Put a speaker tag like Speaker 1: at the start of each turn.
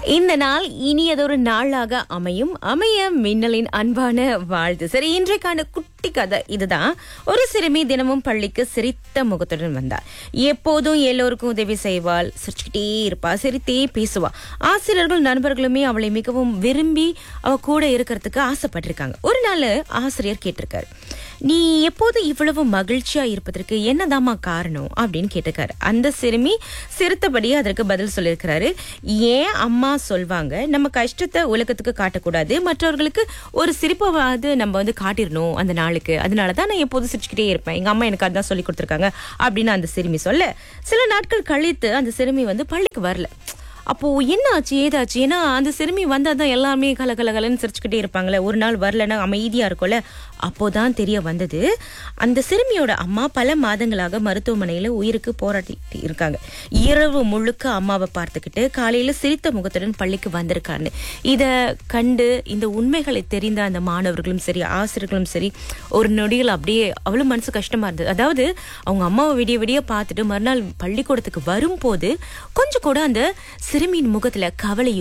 Speaker 1: இந்த நாள் இனியதொரு நாளாக அமையும் அமைய மின்னலின் அன்பான வாழ்த்து சரி இன்றைக்கான குட்டி கதை இதுதான் ஒரு சிறுமி தினமும் பள்ளிக்கு சிரித்த முகத்துடன் வந்தார் எப்போதும் எல்லோருக்கும் உதவி செய்வாள் சிரிச்சுக்கிட்டே இருப்பா சிரித்தே பேசுவா ஆசிரியர்கள் நண்பர்களுமே அவளை மிகவும் விரும்பி அவ கூட இருக்கிறதுக்கு ஆசைப்பட்டிருக்காங்க ஒரு நாள் ஆசிரியர் கேட்டிருக்காரு நீ எப்போது இவ்வளவு மகிழ்ச்சியா இருப்பதற்கு என்னதாம்மா காரணம் அப்படின்னு கேட்டிருக்காரு அந்த சிறுமி சிரித்தபடி அதற்கு பதில் சொல்லியிருக்கிறாரு ஏன் அம்மா சொல்வாங்க நம்ம கஷ்டத்தை உலகத்துக்கு காட்டக்கூடாது மற்றவர்களுக்கு ஒரு சிரிப்பாவது நம்ம வந்து காட்டிடணும் அந்த நாளுக்கு அதனால தான் நான் எப்போதும் சிரிச்சுக்கிட்டே இருப்பேன் எங்க அம்மா எனக்கு அதான் சொல்லி கொடுத்துருக்காங்க அப்படின்னு அந்த சிறுமி சொல்ல சில நாட்கள் கழித்து அந்த சிறுமி வந்து பள்ளிக்கு வரல அப்போ என்ன ஆச்சு ஏதாச்சு ஏன்னா அந்த சிறுமி வந்தாதான் எல்லாருமே கல கல கலன்னு சிரிச்சுக்கிட்டே இருப்பாங்களே ஒரு நாள் வரலன்னா அமைதியா இருக்கும்ல அப்போதான் தெரிய வந்தது அந்த சிறுமியோட அம்மா பல மாதங்களாக மருத்துவமனையில உயிருக்கு போராடிட்டு இருக்காங்க இரவு முழுக்க அம்மாவை பார்த்துக்கிட்டு காலையில சிரித்த முகத்துடன் பள்ளிக்கு வந்திருக்காருன்னு இத கண்டு இந்த உண்மைகளை தெரிந்த அந்த மாணவர்களும் சரி ஆசிரியர்களும் சரி ஒரு நொடியில் அப்படியே அவ்வளவு மனசு கஷ்டமா இருந்தது அதாவது அவங்க அம்மாவை விடிய விடிய பார்த்துட்டு மறுநாள் பள்ளிக்கூடத்துக்கு வரும்போது கொஞ்சம் கூட அந்த சிறுமியின் முகத்துல கவலை